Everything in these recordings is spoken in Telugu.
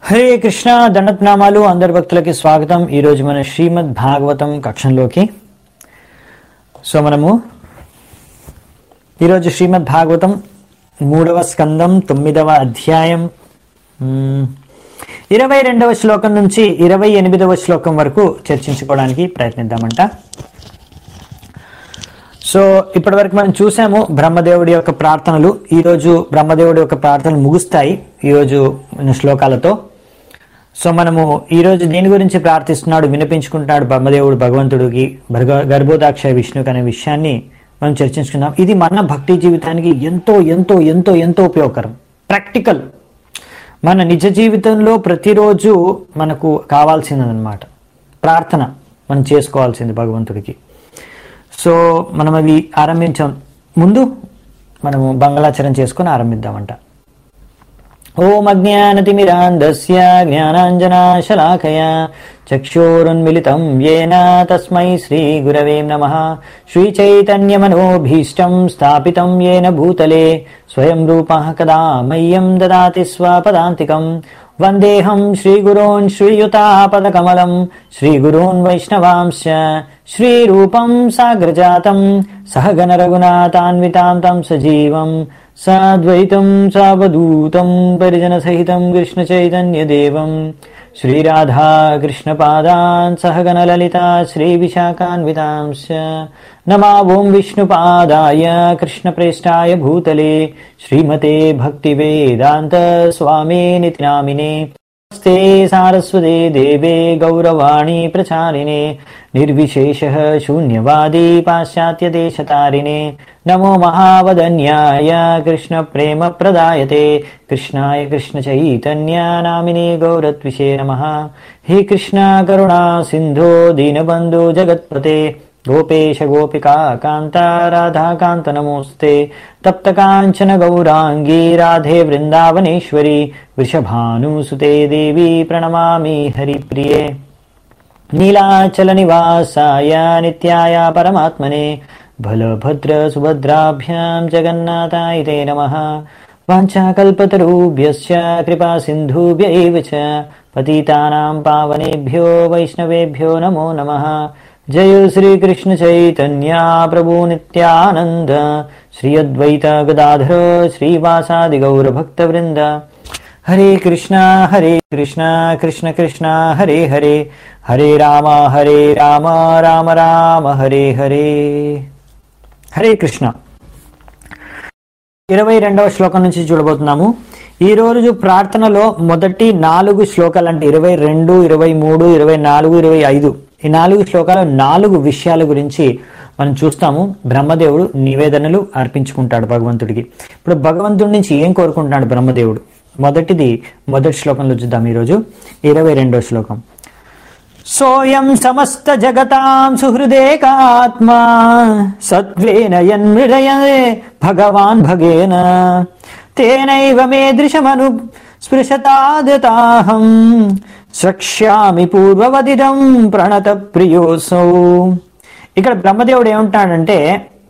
హరే కృష్ణ దండత్నామాలు అందరి భక్తులకి స్వాగతం ఈరోజు మన శ్రీమద్ భాగవతం కక్షంలోకి సో మనము ఈరోజు శ్రీమద్ భాగవతం మూడవ స్కందం తొమ్మిదవ అధ్యాయం మ్మ్, ఇరవై రెండవ శ్లోకం నుంచి ఇరవై ఎనిమిదవ శ్లోకం వరకు చర్చించుకోవడానికి ప్రయత్నిద్దామంట సో ఇప్పటి వరకు మనం చూసాము బ్రహ్మదేవుడి యొక్క ప్రార్థనలు ఈరోజు బ్రహ్మదేవుడి యొక్క ప్రార్థనలు ముగుస్తాయి ఈరోజు ఉన్న శ్లోకాలతో సో మనము ఈరోజు దేని గురించి ప్రార్థిస్తున్నాడు వినిపించుకుంటున్నాడు బ్రహ్మదేవుడు భగవంతుడికి భర్గ- గర్భోదాక్ష విష్ణుకి అనే విషయాన్ని మనం చర్చించుకుందాం ఇది మన భక్తి జీవితానికి ఎంతో ఎంతో ఎంతో ఎంతో ఉపయోగకరం ప్రాక్టికల్ మన నిజ జీవితంలో ప్రతిరోజు మనకు కావాల్సిందనమాట ప్రార్థన మనం చేసుకోవాల్సింది భగవంతుడికి సో మనం అవి ఆరంభించాం ముందు మనము బంగళాచరణ చేసుకొని ఆరంభిద్దామంట ఓం అజ్ఞానతిమిరాంధస్య జ్ఞానాంజనాశలాకయ చక్షోరున్మిలితం येन తస్మై శ్రీగురవే నమః శ్రీచైతన్యమనోభీష్టం స్థాపితం येन భూతలే స్వయం రూపः కదా మह्यं దదాతి స్వపదాంతికం వందేహం శ్రీగురోన్ శ్రీయుతాపదకమలం శ్రీగురూన్ వైష్ణవాంశ శ్రీరూపం సాగ్రజాతం సహగణ రఘునాథాన్వితాం తం సజీవం సాద్వైతం సావధూతం పరిజన సహితం కృష్ణ చైతన్య దేవం శ్రీరాధా కృష్ణ పాదాన్ సహగణ లలిత శ్రీ విశాఖాన్వితాంశ నమా ఓం విష్ణుపాదాయ కృష్ణ ప్రేష్టాయ భూతలే శ్రీమతే భక్తి వేదాంత స్వామి నితి నామినే నమస్తే సారస్వతే దేవే గౌరవాణి ప్రచారిణే నిర్విశేష శూన్యవాది పాశ్చాత్యదేశతారిణే నమో మహావదన్యాయ కృష్ణ ప్రేమ ప్రదాయతే కృష్ణాయ కృష్ణ చైతన్య నామినే గౌరత్విషే నమ హే కృష్ణ కరుణా సింధో దీనబంధు జగత్పతే గోపేశ గోపికా కాంత రాధాకాంత నమోస్తే తప్త కాంచన గౌరాంగీ రాధే వృందావనేశ్వరి వృషభానుసుతే దేవి ప్రణమామి హరిప్రియే నీలాచల నివాసాయ నిత్యాయ పరమాత్మనే బలభద్ర సుభద్రాభ్యాం జగన్నాథాయ తే నమః వాంఛాకల్పతరుభ్యశ్చ కృపా సింధుభ్య ఏవ చ పతితానాం పావనేభ్యో వైష్ణవేభ్యో నమో నమః జయ శ్రీకృష్ణ చైతన్య ప్రభు నిత్యానంద శ్రీ అద్వైత గదాధర శ్రీవాసాది గౌరభక్తవృంద హరే కృష్ణ హరే కృష్ణ కృష్ణ కృష్ణ హరే హరే హరే రామ హరే రామ రామ రామ హరే హరే హరే కృష్ణ ఇరవై రెండవ శ్లోకం నుంచి చూడబోతున్నాము ఈ రోజు ప్రార్థనలో మొదటి నాలుగు శ్లోకాలు అంటే ఇరవై రెండు ఇరవై మూడు ఇరవై నాలుగు ఇరవై ఐదు ఈ నాలుగు శ్లోకాలు నాలుగు విషయాల గురించి మనం చూస్తాము బ్రహ్మదేవుడు నివేదనలు అర్పించుకుంటాడు భగవంతుడికి ఇప్పుడు భగవంతుడి నుంచి ఏం కోరుకుంటున్నాడు బ్రహ్మదేవుడు మొదటిది మొదటి శ్లోకంలో చూద్దాం ఈరోజు ఇరవై రెండో శ్లోకం సోయం సమస్త జగతాం సుహృదేకాత్మా సత్వేన యన్మృడయే భగవాన్ భగేన తేనైవ మే దృశమను స్పృశతాదతాహం స్రక్ష్యామి పూర్వవదిదం ప్రణత ప్రియోసౌ ఇక్కడ బ్రహ్మదేవుడు ఏమంటాడంటే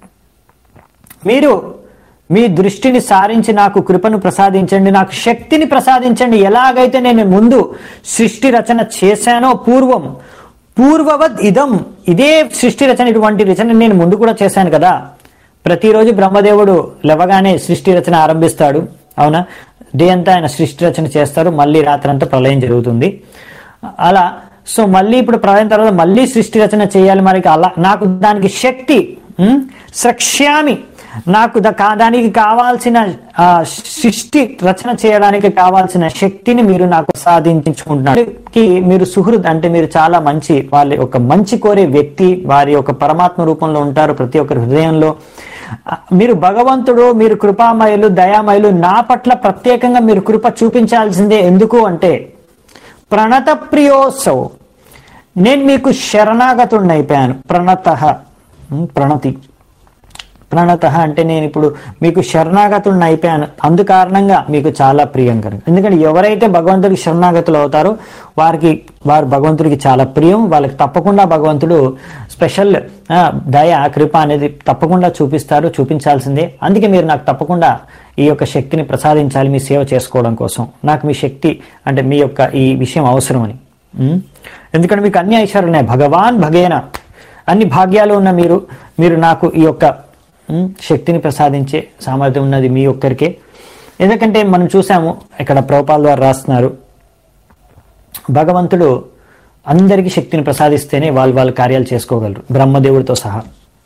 మీరు మీ దృష్టిని సారించి నాకు కృపను ప్రసాదించండి నాకు శక్తిని ప్రసాదించండి ఎలాగైతే నేను ముందు సృష్టి రచన చేశానో పూర్వం పూర్వవద్ ఇదం ఇదే సృష్టి రచన ఇటువంటి రచన నేను ముందు కూడా చేశాను కదా ప్రతిరోజు బ్రహ్మదేవుడు లేవగానే సృష్టి రచన ఆరంభిస్తాడు అవునా డే అంతా ఆయన సృష్టి రచన చేస్తారు మళ్ళీ రాత్రంతా ప్రళయం జరుగుతుంది అలా సో మళ్ళీ ఇప్పుడు ప్రళయం తర్వాత మళ్ళీ సృష్టి రచన చేయాలి మరి అలా నాకు దానికి శక్తి ఉమ్, సక్ష్యామి నాకు ద- కా- దానికి కావాల్సిన ఆ, సృష్టి రచన చేయడానికి కావాల్సిన శక్తిని మీరు నాకు సాధించుకుంటున్నారు కి మీరు సుహృద్ అంటే మీరు చాలా మంచి వాళ్ళ ఒక మంచి కోరే వ్యక్తి వారి యొక్క పరమాత్మ రూపంలో ఉంటారు ప్రతి ఒక్కరి హృదయంలో ఆ, మీరు భగవంతుడు మీరు కృపామయులు దయామయులు నా పట్ల ప్రత్యేకంగా మీరు కృప చూపించాల్సిందే ఎందుకు అంటే ప్రణత ప్రియోత్సవ్ నేను మీకు శరణాగతుడిని అయిపోయాను ప్రణత ప్రణతి ప్రణత అంటే నేను ఇప్పుడు మీకు శరణాగతుడిని అయిపోయాను అందు కారణంగా మీకు చాలా ప్రియంకరం ఎందుకంటే ఎవరైతే భగవంతుడికి శరణాగతులు అవుతారో వారికి వారు భగవంతుడికి చాలా ప్రియం వాళ్ళకి తప్పకుండా భగవంతుడు స్పెషల్ ఆ, దయ కృప అనేది తప్పకుండా చూపిస్తారు చూపించాల్సిందే అందుకే మీరు నాకు తప్పకుండా ఈ యొక్క శక్తిని ప్రసాదించాలి మీ సేవ చేసుకోవడం కోసం నాకు మీ శక్తి అంటే మీ యొక్క ఈ విషయం అవసరమని ఉమ్. ఎందుకంటే మీకు అన్ని ఐశ్వర్యాలు ఉన్నాయి భగవాన్ భగేన అన్ని భాగ్యాలు ఉన్న మీరు మీరు నాకు ఈ యొక్క ఉమ్, శక్తిని ప్రసాదించే సామర్థ్యం ఉన్నది మీ ఒక్కరికే ఎందుకంటే మనం చూసాము ఇక్కడ ప్రభుపాల్ ద్వారా రాస్తున్నారు భగవంతుడు అందరికీ శక్తిని ప్రసాదిస్తేనే వాళ్ళు వాళ్ళ కార్యాలు చేసుకోగలరు బ్రహ్మదేవుడితో సహా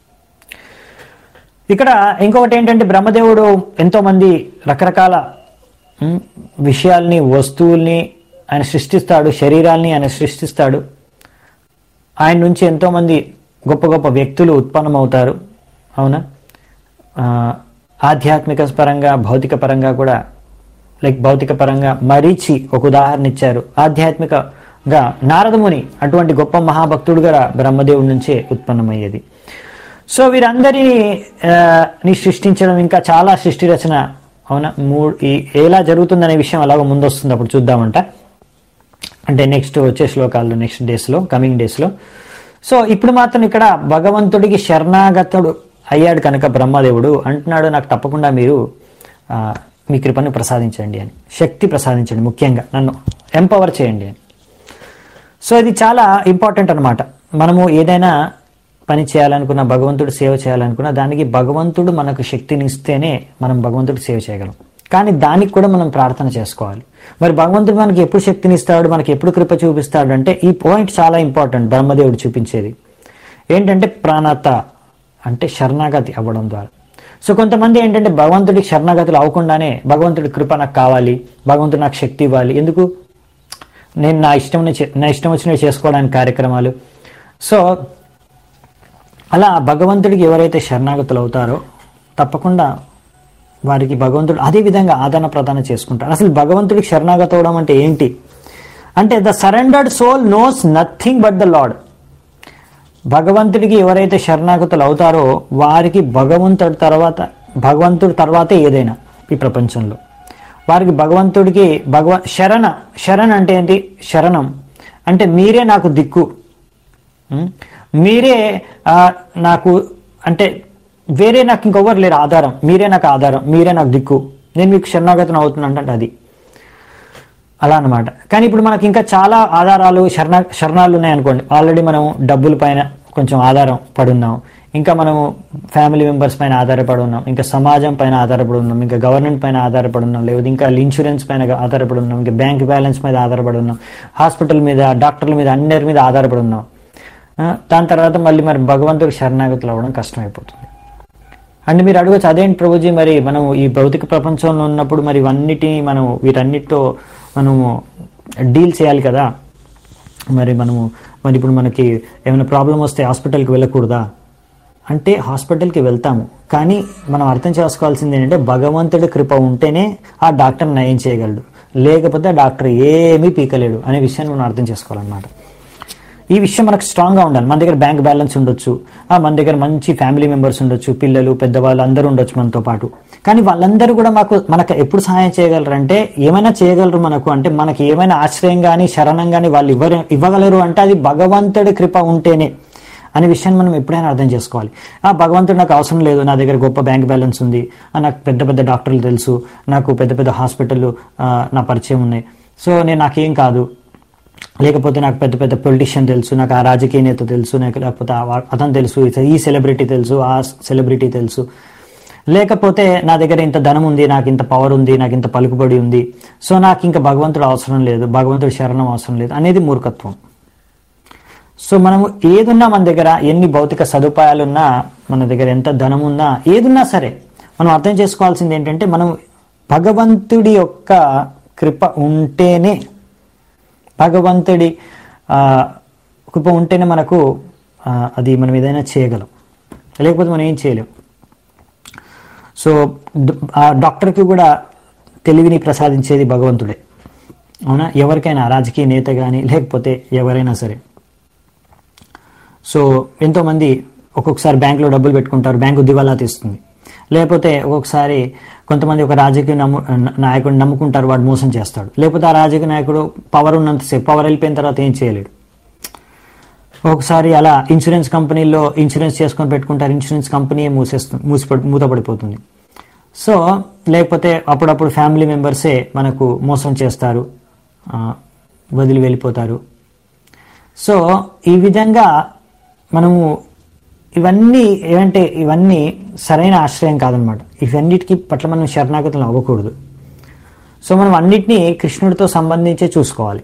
ఇక్కడ ఇంకొకటి ఏంటంటే బ్రహ్మదేవుడు ఎంతో మంది రకరకాల ఉమ్, విషయాల్ని వస్తువుల్ని ఆయన సృష్టిస్తాడు శరీరాల్ని ఆయన సృష్టిస్తాడు ఆయన నుంచి ఎంతో మంది గొప్ప గొప్ప వ్యక్తులు ఉత్పన్నమవుతారు అవునా ఆ, ఆధ్యాత్మిక పరంగా భౌతిక పరంగా కూడా లైక్ భౌతిక పరంగా మరీచి ఒక ఉదాహరణ ఇచ్చారు ఆధ్యాత్మికగా నారదముని అటువంటి గొప్ప మహాభక్తుడు కూడా బ్రహ్మదేవుడి నుంచే ఉత్పన్నమయ్యేది సో వీరందరినీ ఆ, ని సృష్టించడం ఇంకా చాలా సృష్టి రచన అవునా మూ ఈ ఎలా జరుగుతుందనే విషయం అలాగో ముందు వస్తుంది అప్పుడు చూద్దామంట అంటే నెక్స్ట్ వచ్చే శ్లోకాల్లో నెక్స్ట్ డేస్లో కమింగ్ డేస్లో సో ఇప్పుడు మాత్రం ఇక్కడ భగవంతుడికి శరణాగతుడు అయ్యాడు కనుక బ్రహ్మదేవుడు అంటున్నాడు నాకు తప్పకుండా మీరు ఆ, మీ కృపను ప్రసాదించండి అని శక్తి ప్రసాదించండి ముఖ్యంగా నన్ను ఎంపవర్ చేయండి అని సో ఇది చాలా ఇంపార్టెంట్ అనమాట మనము ఏదైనా పని చేయాలనుకున్నా భగవంతుడు సేవ చేయాలనుకున్నా దానికి భగవంతుడు మనకు శక్తిని ఇస్తేనే మనం భగవంతుడు సేవ చేయగలం కానీ దానికి కూడా మనం ప్రార్థన చేసుకోవాలి మరి భగవంతుడు మనకి ఎప్పుడు శక్తిని ఇస్తాడు మనకి ఎప్పుడు కృప చూపిస్తాడు అంటే ఈ పాయింట్ చాలా ఇంపార్టెంట్ బ్రహ్మదేవుడు చూపించేది ఏంటంటే ప్రాణత అంటే శరణాగతి అవ్వడం ద్వారా సో కొంతమంది ఏంటంటే భగవంతుడికి శరణాగతులు అవ్వకుండానే భగవంతుడి కృప నాకు కావాలి భగవంతుడు నాకు శక్తి ఇవ్వాలి ఎందుకు నేను నా ఇష్టం నా ఇష్టం వచ్చినవి చేసుకోవడానికి కార్యక్రమాలు సో అలా భగవంతుడికి ఎవరైతే శరణాగతులు అవుతారో తప్పకుండా వారికి భగవంతుడు అదే విధంగా ఆదరణ ప్రదాన చేసుకుంటారు అసలు భగవంతుడికి శరణాగత అవడం అంటే ఏంటి అంటే the surrendered soul knows nothing but the Lord భగవంతుడికి ఎవరైతే శరణాగతులు అవుతారో వారికి భగవంతుడి తర్వాత భగవంతుడి తర్వాతే ఏదైనా ఈ ప్రపంచంలో వారికి భగవంతుడికి భగవ శరణ శరణ అంటే ఏంటి శరణం అంటే మీరే నాకు దిక్కు ఉం? మీరే ఆ, నాకు అంటే వేరే నాకు ఇంకొకరు లేరు ఆధారం మీరే నాకు ఆధారం మీరే నాకు దిక్కు నేను మీకు శరణాగతం అవుతున్నాను అంటే అది అలా అన్నమాట కానీ ఇప్పుడు మనకి ఇంకా చాలా ఆధారాలు శరణ శరణాలు ఉన్నాయనుకోండి ఆల్రెడీ మనం డబ్బుల పైన కొంచెం ఆధారం పడున్నాం ఇంకా మనము ఫ్యామిలీ మెంబర్స్ పైన ఆధారపడి ఉన్నాం ఇంకా సమాజం పైన ఆధారపడి ఉన్నాం ఇంకా గవర్నమెంట్ పైన ఆధారపడి ఉన్నాం లేదా ఇంకా ఇన్సూరెన్స్ పైన ఆధారపడి ఉన్నాం ఇంకా బ్యాంక్ బ్యాలెన్స్ మీద ఆధారపడి ఉన్నాం హాస్పిటల్ మీద డాక్టర్ల మీద అన్నిటి మీద ఆధారపడి ఉన్నాం ఆ, దాని తర్వాత మళ్ళీ మరి భగవంతుడికి శరణాగతులు అవ్వడం కష్టమైపోతుంది అంటే మీరు అడగచ్చు అదేంటి ప్రభుజీ మరి మనం ఈ భౌతిక ప్రపంచంలో ఉన్నప్పుడు మరి ఇవన్నిటిని మనం వీటన్నిటితో మనము డీల్ చేయాలి కదా మరి మనము మరి ఇప్పుడు మనకి ఏమైనా ప్రాబ్లం వస్తే హాస్పిటల్కి వెళ్ళకూడదా అంటే హాస్పిటల్కి వెళ్తాము కానీ మనం అర్థం చేసుకోవాల్సింది ఏంటంటే భగవంతుడి కృప ఉంటేనే ఆ డాక్టర్ నయం చేయగలడు లేకపోతే ఆ డాక్టర్ ఏమీ పీకలేడు అనే విషయాన్ని మనం అర్థం చేసుకోవాలన్నమాట ఈ విషయం మనకు స్ట్రాంగ్గా ఉండాలి మన దగ్గర బ్యాంక్ బ్యాలెన్స్ ఉండొచ్చు ఆ, మన దగ్గర మంచి ఫ్యామిలీ మెంబర్స్ ఉండొచ్చు పిల్లలు పెద్దవాళ్ళు అందరూ ఉండొచ్చు మనతో పాటు కానీ వాళ్ళందరూ కూడా మాకు మనకు ఎప్పుడు సహాయం చేయగలరు అంటే ఏమైనా చేయగలరు మనకు అంటే మనకి ఏమైనా ఆశ్రయం కానీ శరణం కానీ వాళ్ళు ఇవ్వరు ఇవ్వగలరు అంటే అది భగవంతుడి కృప ఉంటేనే అనే విషయాన్ని మనం ఎప్పుడైనా అర్థం చేసుకోవాలి ఆ భగవంతుడు నాకు అవసరం లేదు నా దగ్గర గొప్ప బ్యాంక్ బ్యాలెన్స్ ఉంది ఆ, నాకు పెద్ద పెద్ద డాక్టర్లు తెలుసు నాకు పెద్ద పెద్ద హాస్పిటళ్ళు ఆ, నా పరిచయం ఉన్నాయి సో నేను నాకేం కాదు లేకపోతే నాకు పెద్ద పెద్ద పొలిటీషియన్ తెలుసు నాకు ఆ రాజకీయ నేత తెలుసు నాకు లేకపోతే ఆ వా- అతను తెలుసు ఈ సెలబ్రిటీ తెలుసు ఆ సెలబ్రిటీ తెలుసు లేకపోతే నా దగ్గర ఇంత ధనం ఉంది నాకు ఇంత పవర్ ఉంది నాకు ఇంత పలుకుబడి ఉంది సో నాకు ఇంకా భగవంతుడు అవసరం లేదు భగవంతుడు శరణం అవసరం లేదు అనేది మూర్ఖత్వం సో మనము ఏదున్నా మన దగ్గర ఎన్ని భౌతిక సదుపాయాలున్నా మన దగ్గర ఎంత ధనం ఉన్నా ఏదున్నా సరే మనం అర్థం చేసుకోవాల్సింది ఏంటంటే మనం భగవంతుడి యొక్క కృప ఉంటేనే భగవంతుడి ఆ, కృప ఉంటేనే మనకు ఆ, అది మనం ఏదైనా చేయగలం లేకపోతే మనం ఏం చేయలేం సో డ- ఆ డాక్టర్కి కూడా తెలివిని ప్రసాదించేది భగవంతుడే అవునా ఎవరికైనా రాజకీయ నేత కానీ లేకపోతే ఎవరైనా సరే సో ఎంతోమంది ఒక్కొక్కసారి బ్యాంకులో డబ్బులు పెట్టుకుంటారు బ్యాంకు దివాలా తీస్తుంది లేకపోతే ఒక్కొక్కసారి కొంతమంది ఒక రాజకీయ నమ్ము నాయకుడిని నమ్ముకుంటారు వాడు మోసం చేస్తాడు లేకపోతే ఆ రాజకీయ నాయకుడు పవర్ ఉన్నంతసేపు పవర్ వెళ్ళిపోయిన తర్వాత ఏం చేయలేడు ఒకసారి అలా ఇన్సూరెన్స్ కంపెనీలో ఇన్సూరెన్స్ చేసుకొని పెట్టుకుంటారు ఇన్సూరెన్స్ కంపెనీ మూసేస్తుంది మూసిపడి మూతపడిపోతుంది సో లేకపోతే అప్పుడప్పుడు ఫ్యామిలీ మెంబర్సే మనకు మోసం చేస్తారు ఆ, వదిలి వెళ్ళిపోతారు సో ఈ విధంగా మనము ఇవన్నీ ఏమంటే ఇవన్నీ సరైన ఆశ్రయం కాదనమాట ఇవన్నిటికీ పట్ల మనం శరణాగతులు అవ్వకూడదు సో మనం అన్నిటినీ కృష్ణుడితో సంబంధించే చూసుకోవాలి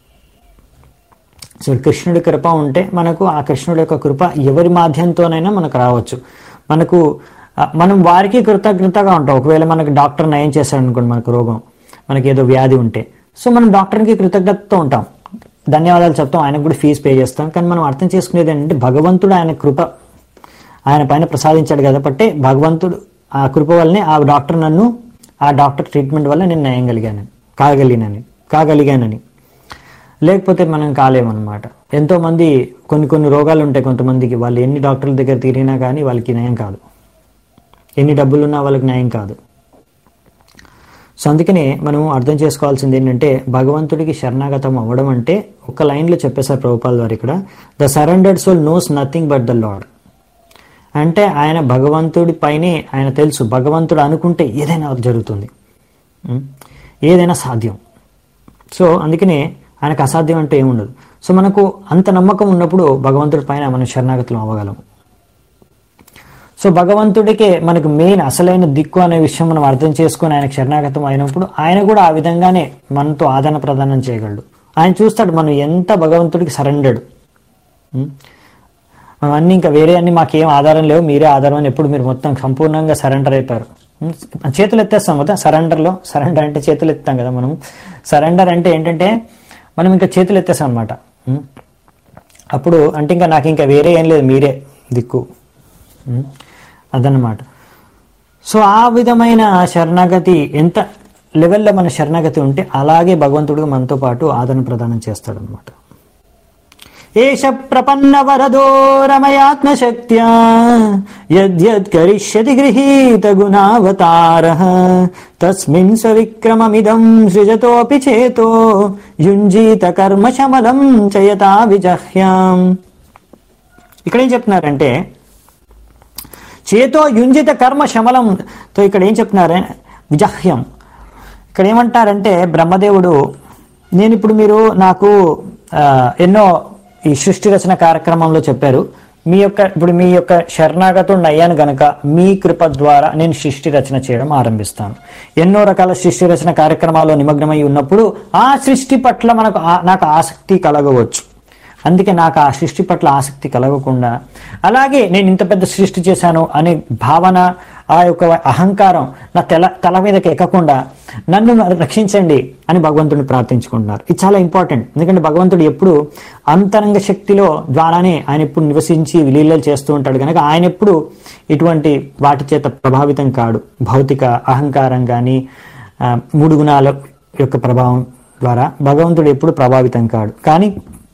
సో కృష్ణుడి కృప ఉంటే మనకు ఆ కృష్ణుడి యొక్క కృప ఎవరి మాధ్యంతోనైనా మనకు రావచ్చు మనకు ఆ, మనం వారికి కృతజ్ఞతగా ఉంటాం ఒకవేళ మనకు డాక్టర్ నయం చేశాడు అనుకోండి మనకు రోగం మనకి ఏదో వ్యాధి ఉంటే సో మనం డాక్టర్కి కృతజ్ఞతతో ఉంటాం ధన్యవాదాలు చెప్తాం ఆయనకు కూడా ఫీజు పే చేస్తాం కానీ మనం అర్థం చేసుకునేది ఏంటంటే భగవంతుడు ఆయన కృప ఆయన పైన ప్రసాదించాడు కాబట్టి భగవంతుడు ఆ కృప వల్లనే ఆ డాక్టర్ నన్ను ఆ డాక్టర్ ట్రీట్మెంట్ వల్ల నేను నయం కలిగానని కాగలిగానని కాగలిగానని లేకపోతే మనం కాలేమన్నమాట ఎంతో మంది కొన్ని కొన్ని రోగాలు ఉంటాయి కొంతమందికి వాళ్ళు ఎన్ని డాక్టర్ల దగ్గర తిరిగినా కానీ వాళ్ళకి నయం కాదు ఎన్ని డబ్బులున్నా వాళ్ళకి నయం కాదు సో అందుకనే మనం అర్థం చేసుకోవాల్సింది ఏంటంటే భగవంతుడికి శరణాగతం అవ్వడం అంటే ఒక లైన్లో చెప్పేశారు ప్రభుపాల్ వారు ఇక్కడ the surrendered soul knows nothing but the Lord అంటే ఆయన భగవంతుడి పైనే ఆయన తెలుసు భగవంతుడు అనుకుంటే ఏదైనా జరుగుతుంది ఉం? ఏదైనా సాధ్యం సో అందుకనే ఆయనకు అసాధ్యం అంటే ఏముండదు సో మనకు అంత నమ్మకం ఉన్నప్పుడు భగవంతుడి పైన మనం శరణాగతులు అవ్వగలం సో భగవంతుడికే మనకు మెయిన్ అసలైన దిక్కు అనే విషయం మనం అర్థం చేసుకొని ఆయనకు శరణాగతం అయినప్పుడు ఆయన కూడా ఆ విధంగానే మనతో ఆదాన ప్రదానం చేయగలడు ఆయన చూస్తాడు మనం ఎంత భగవంతుడికి సరెండర్డ్ అన్నీ ఇంకా వేరే అన్ని మాకేం ఆధారం లేవు మీరే ఆధారం అని ఎప్పుడు మీరు మొత్తం సంపూర్ణంగా సరెండర్ అయిపోయారు ఉం? చేతులు ఎత్తేస్తాం కదా సరెండర్లో సరెండర్ అంటే చేతులు ఎత్తాం కదా మనం సరెండర్ అంటే ఏంటంటే మనం ఇంకా చేతులు ఎత్తేస్తాం అనమాట అప్పుడు అంటే ఇంకా నాకు ఇంకా వేరే ఏం లేదు మీరే దిక్కు ఉం? అదన్నమాట సో ఆ విధమైన శరణాగతి ఎంత లెవెల్లో మన శరణాగతి ఉంటే అలాగే భగవంతుడు మనతో పాటు ఆదరణ ప్రదానం చేస్తాడనమాట ఏష ప్రపన్న వరదో రమయాత్మశక్త్యా యద్యద్ కరిష్యతి గృహీత గుణావతార తస్మిన్ స విక్రమమిదం సృజతోపి చేతో యుంజీత కర్మ శమలం చయతా విజహ్యాం ఇక్కడ ఏం చెప్తున్నారంటే చేతో యుంజిత కర్మ శమలం తో ఇక్కడ ఏం చెప్తున్నారే విజహ్యం ఇక్కడ ఏమంటారంటే బ్రహ్మదేవుడు నేను ఇప్పుడు మీరు నాకు ఆ, ఎన్నో ఈ సృష్టి రచన కార్యక్రమంలో చెప్పారు మీ యొక్క ఇప్పుడు మీ యొక్క శరణాగతుడిని అయ్యాను గనక మీ కృప ద్వారా నేను సృష్టి రచన చేయడం ఆరంభిస్తాను ఎన్నో రకాల సృష్టి రచన కార్యక్రమాల్లో నిమగ్నమై ఉన్నప్పుడు ఆ సృష్టి పట్ల మనకు ఆ- నాకు ఆసక్తి కలగవచ్చు అందుకే నాకు ఆ సృష్టి పట్ల ఆసక్తి కలగకుండా అలాగే నేను ఇంత పెద్ద సృష్టి చేశాను అనే భావన ఆ యొక్క అహంకారం నా తెల తల మీదకి ఎక్కకుండా నన్ను రక్షించండి అని భగవంతుడిని ప్రార్థించుకుంటున్నారు ఇది చాలా ఇంపార్టెంట్ ఎందుకంటే భగవంతుడు ఎప్పుడు అంతరంగ శక్తిలో ద్వారానే ఆయన ఎప్పుడు నివసించి విలీలలు చేస్తూ ఉంటాడు కనుక ఆయన ఎప్పుడు ఇటువంటి వాటి చేత ప్రభావితం కాడు భౌతిక అహంకారం కానీ ఆ, మూడు గుణాల యొక్క ప్రభావం ద్వారా భగవంతుడు ఎప్పుడు ప్రభావితం కాడు కానీ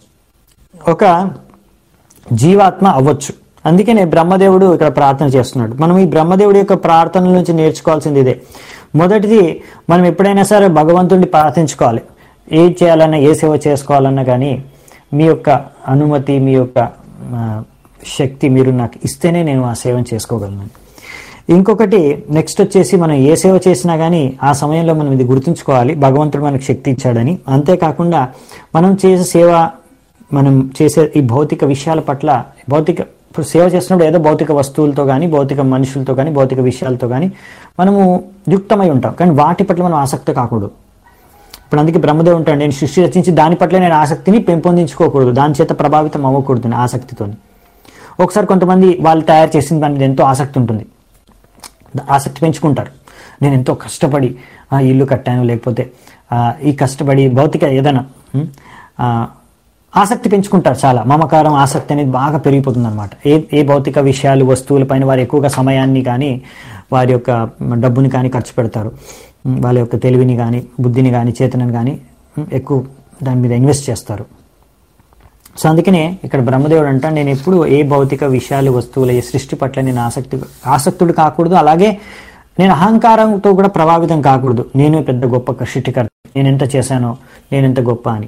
ఒక జీవాత్మ అవ్వచ్చు అందుకనే బ్రహ్మదేవుడు ఇక్కడ ప్రార్థన చేస్తున్నాడు మనం ఈ బ్రహ్మదేవుడి యొక్క ప్రార్థన నుంచి నేర్చుకోవాల్సింది ఇదే మొదటిది మనం ఎప్పుడైనా సరే భగవంతుడిని ప్రార్థించుకోవాలి ఏం చేయాలన్నా ఏ సేవ చేసుకోవాలన్నా కానీ మీ యొక్క అనుమతి మీ యొక్క ఆ, శక్తి మీరు నాకు ఇస్తేనే నేను ఆ సేవను చేసుకోగలను ఇంకొకటి నెక్స్ట్ వచ్చేసి మనం ఏ సేవ చేసినా కానీ ఆ సమయంలో మనం ఇది గుర్తుంచుకోవాలి భగవంతుడు మనకు శక్తి ఇచ్చాడని అంతేకాకుండా మనం చేసే సేవ మనం చేసే ఈ భౌతిక విషయాల పట్ల భౌతిక ఇప్పుడు సేవ చేస్తున్నప్పుడు ఏదో భౌతిక వస్తువులతో కానీ భౌతిక మనుషులతో కానీ భౌతిక విషయాలతో కానీ మనము యుక్తమై ఉంటాం కానీ వాటి పట్ల మనం ఆసక్తి కాకూడదు ఇప్పుడు అందుకే బ్రహ్మదేవ్ ఉంటాడు నేను సృష్టి రచించి దాని పట్ల నేను ఆసక్తిని పెంపొందించుకోకూడదు దాని చేత ప్రభావితం అవ్వకూడదు నేను ఆసక్తితో ఒకసారి కొంతమంది వాళ్ళు తయారు చేసిన దాని మీద ఎంతో ఆసక్తి ఉంటుంది ఆసక్తి పెంచుకుంటారు నేను ఎంతో కష్టపడి ఆ, ఇల్లు కట్టాను లేకపోతే ఆ, ఈ కష్టపడి భౌతిక ఏదైనా ఉం, ఆ, ఆసక్తి పెంచుకుంటారు చాలా మమకారం ఆసక్తి అనేది బాగా పెరిగిపోతుంది అనమాట ఏ ఏ భౌతిక విషయాలు వస్తువులపైన వారు ఎక్కువగా సమయాన్ని కానీ వారి యొక్క డబ్బుని కానీ ఖర్చు పెడతారు ఉం, వాళ్ళ యొక్క తెలివిని కానీ బుద్ధిని కానీ చేతనని కానీ ఉం, ఎక్కువ దాని మీద ఇన్వెస్ట్ చేస్తారు సో అందుకనే ఇక్కడ బ్రహ్మదేవుడు అంట నేను ఎప్పుడు ఏ భౌతిక విషయాలు వస్తువులు ఏ సృష్టి పట్ల నేను ఆసక్తి ఆసక్తుడు కాకూడదు అలాగే నేను అహంకారంతో కూడా ప్రభావితం కాకూడదు నేను పెద్ద గొప్ప సృష్టికర్త నేను ఎంత చేశానో నేను ఎంత గొప్ప అని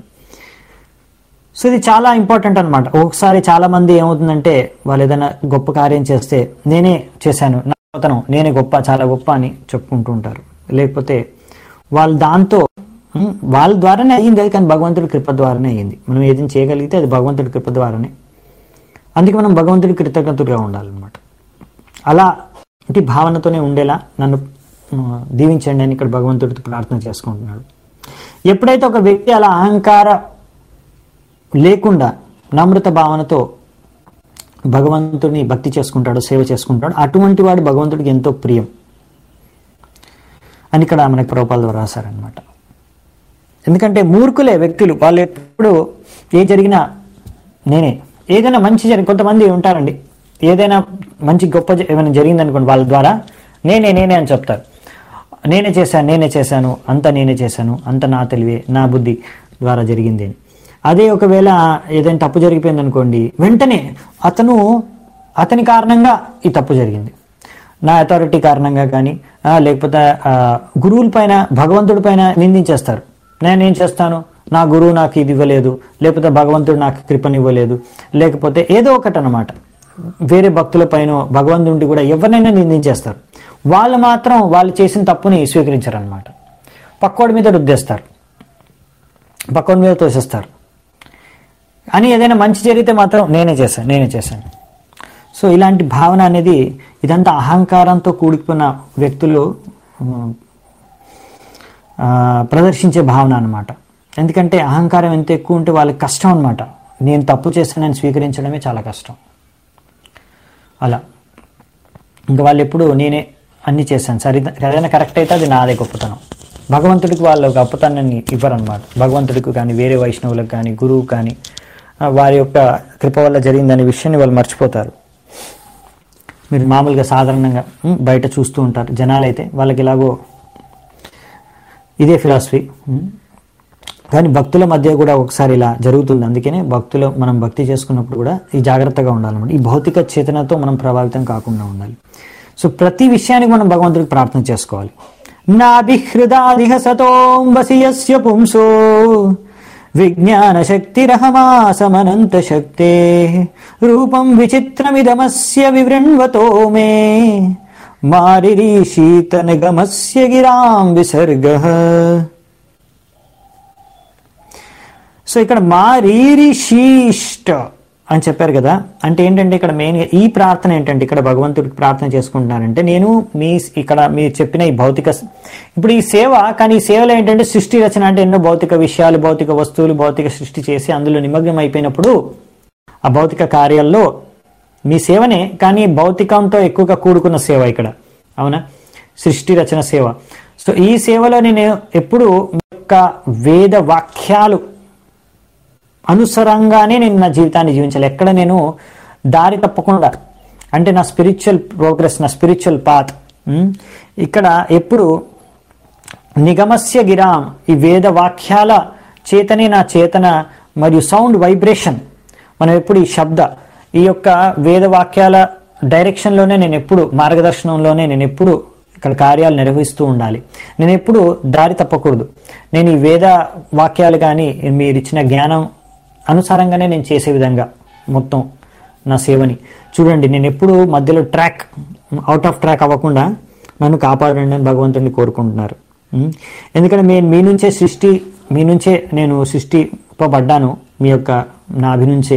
సో ఇది చాలా ఇంపార్టెంట్ అనమాట ఒకసారి చాలా మంది ఏమవుతుందంటే వాళ్ళు ఏదైనా గొప్ప కార్యం చేస్తే నేనే చేశాను గొప్పతనం నేనే గొప్ప చాలా గొప్ప అని చెప్పుకుంటూ ఉంటారు లేకపోతే వాళ్ళు దాంతో ఉమ్, వాళ్ళ ద్వారానే అయ్యింది అది కానీ భగవంతుడి కృప ద్వారానే అయ్యింది మనం ఏదైనా చేయగలిగితే అది భగవంతుడి కృప ద్వారానే అందుకే మనం భగవంతుడి కృతజ్ఞతగా ఉండాలన్నమాట అలాంటి భావనతోనే ఉండేలా నన్ను ఆ, దీవించండి అని ఇక్కడ భగవంతుడితో ప్రార్థన చేసుకుంటున్నాడు ఎప్పుడైతే ఒక వ్యక్తి అలా అహంకార లేకుండా నమ్రత భావనతో భగవంతుడిని భక్తి చేసుకుంటాడు సేవ చేసుకుంటాడు అటువంటి వాడు భగవంతుడికి ఎంతో ప్రియం అని ఇక్కడ మనకి ప్రభుపాల ద్వారా రాశారనమాట ఎందుకంటే మూర్ఖులే వ్యక్తులు వాళ్ళు ఎప్పుడు ఏ జరిగినా నేనే ఏదైనా మంచి జరిగి కొంతమంది ఉంటారండి ఏదైనా మంచి గొప్ప జ- ఏమైనా జరిగిందనుకోండి వాళ్ళ ద్వారా నేనే నేనే అని చెప్తారు నేనే చేశాను నేనే చేశాను అంతా నేనే చేశాను అంత నా తెలివే నా బుద్ధి ద్వారా జరిగింది అని అదే ఒకవేళ ఏదైనా తప్పు జరిగిపోయింది అనుకోండి వెంటనే అతను అతని కారణంగా ఈ తప్పు జరిగింది నా అథారిటీ కారణంగా కానీ ఆ, లేకపోతే ఆ, గురువుల పైన భగవంతుడి పైన నిందించేస్తారు నేనేం చేస్తాను నా గురువు నాకు ఇది ఇవ్వలేదు లేకపోతే భగవంతుడు నాకు కృపని ఇవ్వలేదు లేకపోతే ఏదో ఒకటి అనమాట వేరే భక్తుల పైన భగవంతుడి కూడా ఎవరినైనా నిందించేస్తారు వాళ్ళు మాత్రం వాళ్ళు చేసిన తప్పుని స్వీకరించారు అనమాట పక్కోడి మీద రుద్దేస్తారు పక్కోడి మీద తోసేస్తారు అని ఏదైనా మంచి జరిగితే మాత్రం నేనే చేశాను నేనే చేశాను సో ఇలాంటి భావన అనేది ఇదంతా అహంకారంతో కూడుకున్న వ్యక్తులు ఉమ్, ఆ, ప్రదర్శించే భావన అనమాట ఎందుకంటే అహంకారం ఎంత ఎక్కువ ఉంటే వాళ్ళకి కష్టం అనమాట నేను తప్పు చేశానని స్వీకరించడమే చాలా కష్టం అలా ఇంకా వాళ్ళు ఎప్పుడు నేనే అన్ని చేశాను సరి ఏదైనా కరెక్ట్ అయితే అది నాదే గొప్పతనం భగవంతుడికి వాళ్ళు గొప్పతనాన్ని ఇవ్వరనమాట భగవంతుడికి కానీ వేరే వైష్ణవులకు కానీ గురువు కానీ ఆ, వారి యొక్క కృప వల్ల జరిగిందనే విషయాన్ని వాళ్ళు మర్చిపోతారు మీరు మామూలుగా సాధారణంగా ఉమ్, బయట చూస్తూ ఉంటారు జనాలైతే వాళ్ళకి ఇలాగో ఇదే ఫిలాసఫీ కానీ భక్తుల మధ్య కూడా ఒకసారి ఇలా జరుగుతుంది అందుకనే భక్తులు మనం భక్తి చేసుకున్నప్పుడు కూడా ఈ జాగ్రత్తగా ఉండాలన్నమాట ఈ భౌతిక చేతనతో మనం ప్రభావితం కాకుండా ఉండాలి సో ప్రతి విషయానికి మనం భగవంతుడికి ప్రార్థన చేసుకోవాలి నాభిహృదాదిహ సతోం వసియస్య పుంసో విజ్ఞాన శక్తిరహమాసమనంత శక్తే రూపం విచిత్రమిదమస్య వివృణ్వతో మే మారిరీశీత నిగమస్య గిరాం విసర్గ సో ఇక్కడ మారీరిశీష్ట అని చెప్పారు కదా అంటే ఏంటంటే ఇక్కడ మెయిన్గా ఈ ప్రార్థన ఏంటంటే ఇక్కడ భగవంతుడికి ప్రార్థన చేసుకుంటున్నారంటే నేను మీ ఇక్కడ మీరు చెప్పిన ఈ భౌతిక ఇప్పుడు ఈ సేవ కానీ ఈ సేవలో ఏంటంటే సృష్టి రచన అంటే ఎన్నో భౌతిక విషయాలు భౌతిక వస్తువులు భౌతిక సృష్టి చేసి అందులో నిమగ్నం అయిపోయినప్పుడు ఆ భౌతిక కార్యాల్లో మీ సేవనే కానీ భౌతికంతో ఎక్కువగా కూడుకున్న సేవ ఇక్కడ అవునా సృష్టి రచన సేవ సో ఈ సేవలో నేను ఎప్పుడు మీ యొక్క వేద వాక్యాలు అనుసరంగానే నేను నా జీవితాన్ని జీవించాలి ఎక్కడ నేను దారి తప్పకుండా అంటే నా స్పిరిచువల్ ప్రోగ్రెస్ నా స్పిరిచువల్ పాత్ ఇక్కడ ఎప్పుడు నిగమస్య గిరాం ఈ వేద వాక్యాల చేతనే నా చేతన మరియు సౌండ్ వైబ్రేషన్ మనం ఎప్పుడు ఈ శబ్ద ఈ యొక్క వేద వాక్యాల డైరెక్షన్లోనే నేను ఎప్పుడు మార్గదర్శనంలోనే నేను ఎప్పుడు ఇక్కడ కార్యాలు నిర్వహిస్తూ ఉండాలి నేను ఎప్పుడు దారి తప్పకూడదు నేను ఈ వేద వాక్యాలు కానీ మీరు ఇచ్చిన జ్ఞానం అనుసారంగానే నేను చేసే విధంగా మొత్తం నా సేవని చూడండి నేను ఎప్పుడు మధ్యలో ట్రాక్ అవుట్ ఆఫ్ ట్రాక్ అవ్వకుండా నన్ను కాపాడండి అని భగవంతుడిని కోరుకుంటున్నారు ఉం? ఎందుకంటే నేను మీ నుంచే సృష్టి మీ నుంచే నేను సృష్టిపబడ్డాను మీ యొక్క నాభి నుంచే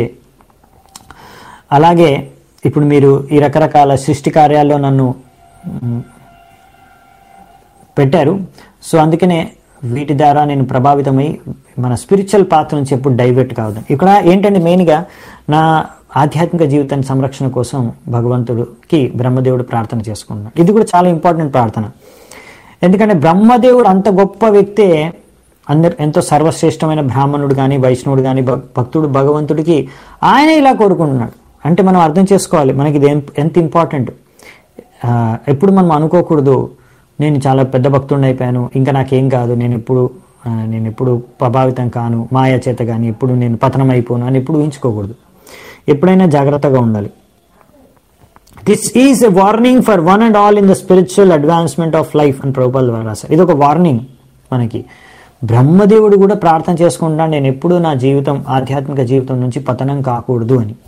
అలాగే ఇప్పుడు మీరు ఈ రకరకాల సృష్టి కార్యాల్లో నన్ను ఉం, పెట్టారు సో అందుకనే వీటి ద్వారా నేను ప్రభావితమై మన స్పిరిచువల్ పాత్ర నుంచి ఎప్పుడు డైవర్ట్ కావద్దు ఇక్కడ ఏంటంటే మెయిన్గా నా ఆధ్యాత్మిక జీవితాన్ని సంరక్షణ కోసం భగవంతుడికి బ్రహ్మదేవుడు ప్రార్థన చేసుకున్నాడు ఇది కూడా చాలా ఇంపార్టెంట్ ప్రార్థన ఎందుకంటే బ్రహ్మదేవుడు అంత గొప్ప వ్యక్తే అందరు ఎంతో సర్వశ్రేష్టమైన బ్రాహ్మణుడు కానీ వైష్ణవుడు కానీ భక్తుడు భగవంతుడికి ఆయన ఇలా కోరుకుంటున్నాడు అంటే మనం అర్థం చేసుకోవాలి మనకి ఇది ఎం- ఎంత ఇంపార్టెంట్ ఆ, ఎప్పుడు మనం అనుకోకూడదు నేను చాలా పెద్ద భక్తుడిని అయిపోయాను ఇంకా నాకేం కాదు నేను ఎప్పుడు ఆ, నేను ఎప్పుడు ప్రభావితం కాను మాయ చేత కానీ ఎప్పుడు నేను పతనం అయిపోను అని ఎప్పుడు ఊహించుకోకూడదు ఎప్పుడైనా జాగ్రత్తగా ఉండాలి this is a warning for one and all in the spiritual advancement of life అని ప్రభుపాల్ ద్వారా రాశారు ఇది ఒక వార్నింగ్ మనకి బ్రహ్మదేవుడు కూడా ప్రార్థన చేసుకుంటున్నాడు నేను ఎప్పుడూ నా జీవితం ఆధ్యాత్మిక జీవితం నుంచి పతనం కాకూడదు అని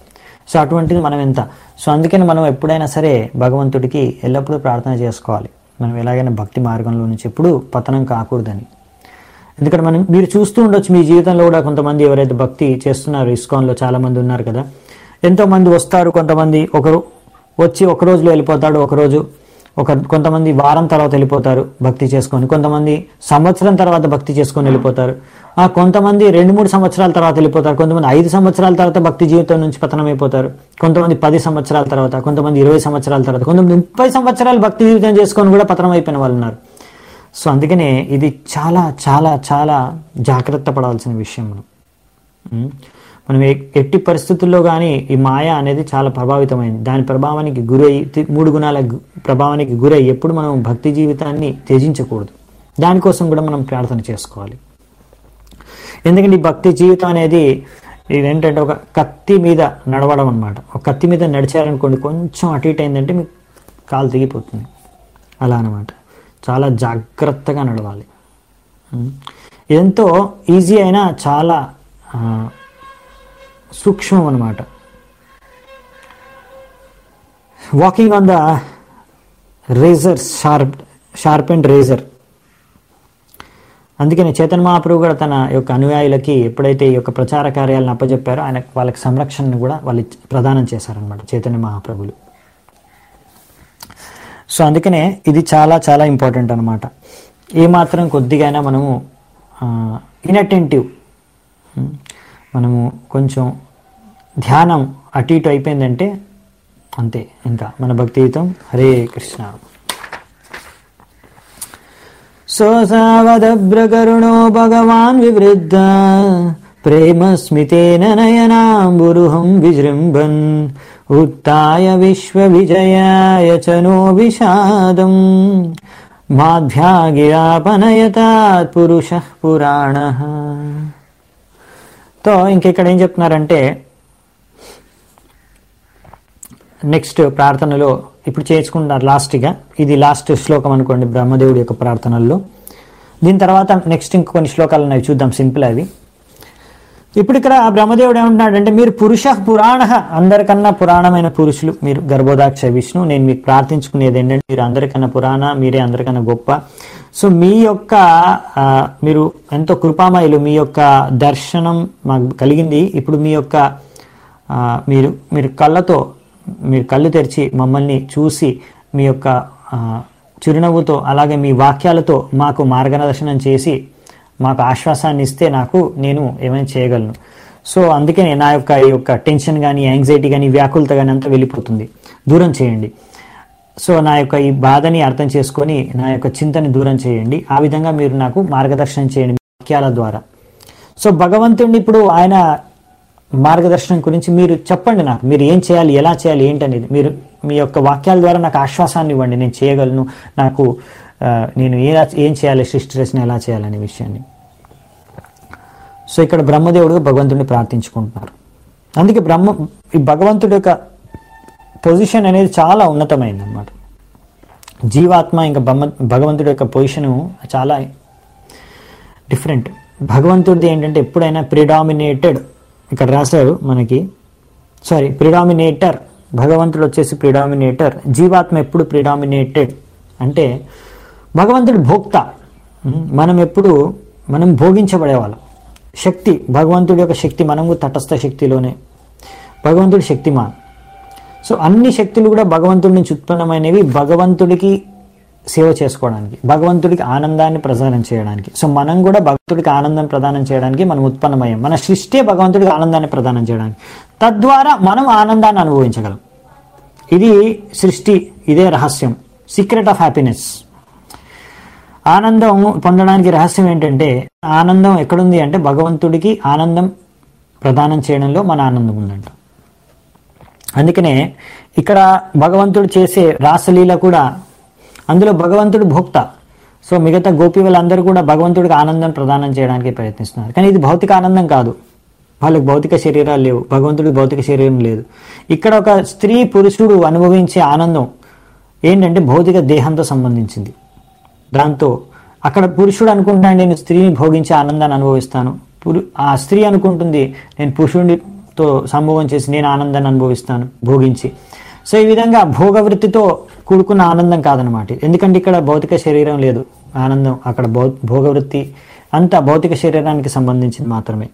సో అటువంటిది మనం ఎంత సో అందుకని మనం ఎప్పుడైనా సరే భగవంతుడికి ఎల్లప్పుడూ ప్రార్థన చేసుకోవాలి మనం ఎలాగైనా భక్తి మార్గంలో నుంచి ఎప్పుడూ పతనం కాకూడదని ఎందుకంటే మనం మీరు చూస్తూ ఉండొచ్చు మీ జీవితంలో కూడా కొంతమంది ఎవరైతే భక్తి చేస్తున్నారో ఇస్కాన్లో చాలా మంది ఉన్నారు కదా ఎంతో మంది వస్తారు కొంతమంది ఒకరు వచ్చి ఒక రోజులో వెళ్ళిపోతాడు ఒకరోజు ఒక కొంతమంది వారం తర్వాత వెళ్ళిపోతారు భక్తి చేసుకొని కొంతమంది సంవత్సరం తర్వాత భక్తి చేసుకొని వెళ్ళిపోతారు ఆ కొంతమంది రెండు మూడు సంవత్సరాల తర్వాత వెళ్ళిపోతారు కొంతమంది ఐదు సంవత్సరాల తర్వాత భక్తి జీవితం నుంచి పతనం అయిపోతారు కొంతమంది పది సంవత్సరాల తర్వాత కొంతమంది ఇరవై సంవత్సరాల తర్వాత కొంతమంది ముప్పై సంవత్సరాలు భక్తి జీవితం చేసుకొని కూడా పతనం అయిపోయిన వాళ్ళు ఉన్నారు సో అందుకనే ఇది చాలా చాలా చాలా జాగ్రత్త పడాల్సిన విషయం మనం ఉం? మనం ఎ- ఎట్టి పరిస్థితుల్లో కానీ ఈ మాయ అనేది చాలా ప్రభావితమైంది దాని ప్రభావానికి గురై తి- మూడు గుణాల గు- ప్రభావానికి గురై ఎప్పుడు మనం భక్తి జీవితాన్ని త్యజించకూడదు దానికోసం కూడా మనం ప్రార్థన చేసుకోవాలి ఎందుకంటే ఈ భక్తి జీవితం అనేది ఇదేంటంటే ఒక కత్తి మీద నడవడం అనమాట ఒక కత్తి మీద నడిచారనుకోండి కొంచెం అటు ఇటు అయిందంటే మీకు కాలు తెగిపోతుంది అలా అనమాట చాలా జాగ్రత్తగా నడవాలి ఉం. ఎంతో ఈజీ అయినా చాలా ఆ, సూక్ష్మం అనమాట walking on the razor sharp sharp and razor అందుకని చేతన్ మహాప్రభు కూడా తన యొక్క అనుయాయులకి ఎప్పుడైతే ఈ యొక్క ప్రచార కార్యాలను అప్పచెప్పారో ఆయన వాళ్ళకి సంరక్షణను కూడా వాళ్ళు ఇచ్చి- ప్రదానం చేశారనమాట చైతన్య మహాప్రభులు సో అందుకనే ఇది చాలా చాలా ఇంపార్టెంట్ అనమాట ఏమాత్రం కొద్దిగైనా మనము ఇన్అటెంటివ్ మనము కొంచెం ధ్యానం అటు ఇటు అయిపోయిందంటే అంతే ఇంకా మన భక్తి జీవితం హరే కృష్ణ సోసావదభ్రకరుణో భగవాన్ వివృద్ధ ప్రేమ స్మితేన నయనాంబురుహం విజృంభన్ ఉత్తాయ విశ్వవిజయాయ చ నో విషాదం మాధ్యాగిరాపనయతాత్ పురుష పురాణ తో ఇంకెక్కడ ఏం చెప్తున్నారంటే నెక్స్ట్ ప్రార్థనలో ఇప్పుడు చేసుకుంటారు లాస్ట్గా ఇది లాస్ట్ శ్లోకం అనుకోండి బ్రహ్మదేవుడి యొక్క ప్రార్థనల్లో దీని తర్వాత నెక్స్ట్ ఇంకొన్ని శ్లోకాలు ఉన్నాయి చూద్దాం సింపుల్ అవి ఇప్పుడు ఇక్కడ బ్రహ్మదేవుడు ఏమంటున్నాడంటే మీరు పురుష పురాణ అందరికన్నా పురాణమైన పురుషులు మీరు గర్భోదాక్ష విష్ణు నేను మీకు ప్రార్థించుకునేది ఏంటంటే మీరు అందరికన్నా పురాణ మీరే అందరికన్నా గొప్ప సో మీ యొక్క ఆ, మీరు ఎంతో కృపామయులు మీ యొక్క దర్శనం మాకు కలిగింది ఇప్పుడు మీ యొక్క ఆ, మీరు మీరు కళ్ళతో మీరు కళ్ళు తెరిచి మమ్మల్ని చూసి మీ యొక్క ఆ, చిరునవ్వుతో అలాగే మీ వాక్యాలతో మాకు మార్గదర్శనం చేసి మాకు ఆశ్వాసాన్ని ఇస్తే నాకు నేను ఏమైనా చేయగలను సో అందుకనే నా యొక్క ఈ యొక్క టెన్షన్ కానీ యాంగ్జైటీ కానీ వ్యాకులత కానీ అంతా వెళ్ళిపోతుంది దూరం చేయండి సో నా యొక్క ఈ బాధని అర్థం చేసుకొని నా యొక్క చింతని దూరం చేయండి ఆ విధంగా మీరు నాకు మార్గదర్శనం చేయండి మీ వాక్యాల ద్వారా సో భగవంతుడిని ఇప్పుడు ఆయన మార్గదర్శనం గురించి మీరు చెప్పండి నాకు మీరు ఏం చేయాలి ఎలా చేయాలి ఏంటనేది మీరు మీ యొక్క వాక్యాల ద్వారా నాకు ఆశ్వాసాన్ని ఇవ్వండి నేను చేయగలను నాకు ఆ, నేను ఏ ఏం చేయాలి సృష్టి రచన ఎలా చేయాలనే విషయాన్ని సో ఇక్కడ బ్రహ్మదేవుడు భగవంతుడిని ప్రార్థించుకుంటున్నారు అందుకే బ్రహ్మ ఈ భగవంతుడి యొక్క పొజిషన్ అనేది చాలా ఉన్నతమైంది అన్నమాట జీవాత్మ ఇంకా బ్రహ్మ భగవంతుడి యొక్క పొజిషను చాలా డిఫరెంట్ భగవంతుడిది ఏంటంటే ఎప్పుడైనా ప్రిడామినేటెడ్ ఇక్కడ రాశారు మనకి సారీ ప్రిడామినేటర్ భగవంతుడు వచ్చేసి ప్రిడామినేటర్ జీవాత్మ ఎప్పుడు ప్రిడామినేటెడ్ అంటే భగవంతుడు భోక్త ఉమ్, మనం ఎప్పుడు మనం భోగించబడేవాళ్ళం శక్తి భగవంతుడి యొక్క శక్తి మనము తటస్థ శక్తిలోనే భగవంతుడు శక్తిమాన్ సో అన్ని శక్తులు కూడా భగవంతుడి నుంచి ఉత్పన్నమైనవి భగవంతుడికి సేవ చేసుకోవడానికి భగవంతుడికి ఆనందాన్ని ప్రదానం చేయడానికి సో మనం కూడా భగవంతుడికి ఆనందం ప్రదానం చేయడానికి మనం ఉత్పన్నమయ్యాం మన సృష్టి భగవంతుడికి ఆనందాన్ని ప్రదానం చేయడానికి తద్వారా మనం ఆనందాన్ని అనుభవించగలం ఇది సృష్టి ఇదే రహస్యం సీక్రెట్ ఆఫ్ హ్యాపీనెస్ ఆనందం పొందడానికి రహస్యం ఏంటంటే ఆనందం ఎక్కడుంది అంటే భగవంతుడికి ఆనందం ప్రదానం చేయడంలో మన ఆనందం ఉందంట అందుకనే ఇక్కడ భగవంతుడు చేసే రాసలీల కూడా అందులో భగవంతుడు భోక్త సో మిగతా గోపి వాళ్ళందరూ కూడా భగవంతుడికి ఆనందం ప్రదానం చేయడానికి ప్రయత్నిస్తున్నారు కానీ ఇది భౌతిక ఆనందం కాదు వాళ్ళకి భౌతిక శరీరాలు లేవు భగవంతుడికి భౌతిక శరీరం లేదు ఇక్కడ ఒక స్త్రీ పురుషుడు అనుభవించే ఆనందం ఏంటంటే భౌతిక దేహంతో సంబంధించింది దాంతో అక్కడ పురుషుడు అనుకుంటాడు నేను స్త్రీని భోగించే ఆనందాన్ని అనుభవిస్తాను పురు ఆ స్త్రీ అనుకుంటుంది నేను పురుషుడితో తో సంభోగం చేసి నేను ఆనందాన్ని అనుభవిస్తాను భోగించి సో ఈ విధంగా భోగవృత్తితో కూడుకున్న ఆనందం కాదనమాట ఎందుకంటే ఇక్కడ భౌతిక శరీరం లేదు ఆనందం అక్కడ భౌ భోగవృత్తి అంతా భౌతిక శరీరానికి సంబంధించింది మాత్రమే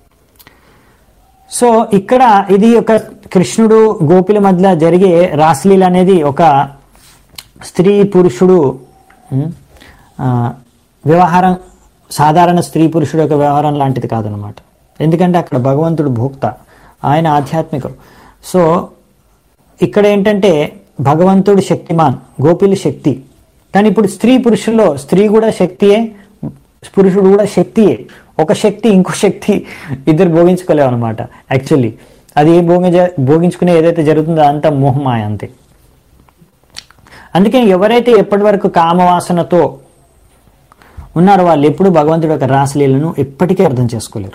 సో ఇక్కడ ఇది ఒక కృష్ణుడు గోపిల మధ్య జరిగే రాసలీల అనేది ఒక స్త్రీ పురుషుడు ఉమ్, ఆ, వ్యవహారం సాధారణ స్త్రీ పురుషుడు యొక్క వ్యవహారం లాంటిది కాదనమాట ఎందుకంటే అక్కడ భగవంతుడు భోక్త ఆయన ఆధ్యాత్మికం సో ఇక్కడ ఏంటంటే భగవంతుడు శక్తిమాన్ గోపిలు శక్తి కానీ ఇప్పుడు స్త్రీ పురుషుల్లో స్త్రీ కూడా శక్తియే పురుషుడు కూడా శక్తియే ఒక శక్తి ఇంకో శక్తి ఇద్దరు భోగించుకోలేవు అనమాట యాక్చువల్లీ అది ఏ భోగ భోగించుకునే ఏదైతే జరుగుతుందో అంతా మోహమాయ అంతే అందుకే ఎవరైతే ఎప్పటి వరకు కామవాసనతో ఉన్నారో వాళ్ళు ఎప్పుడు భగవంతుడి యొక్క రాసలీలను ఎప్పటికీ అర్థం చేసుకోలేరు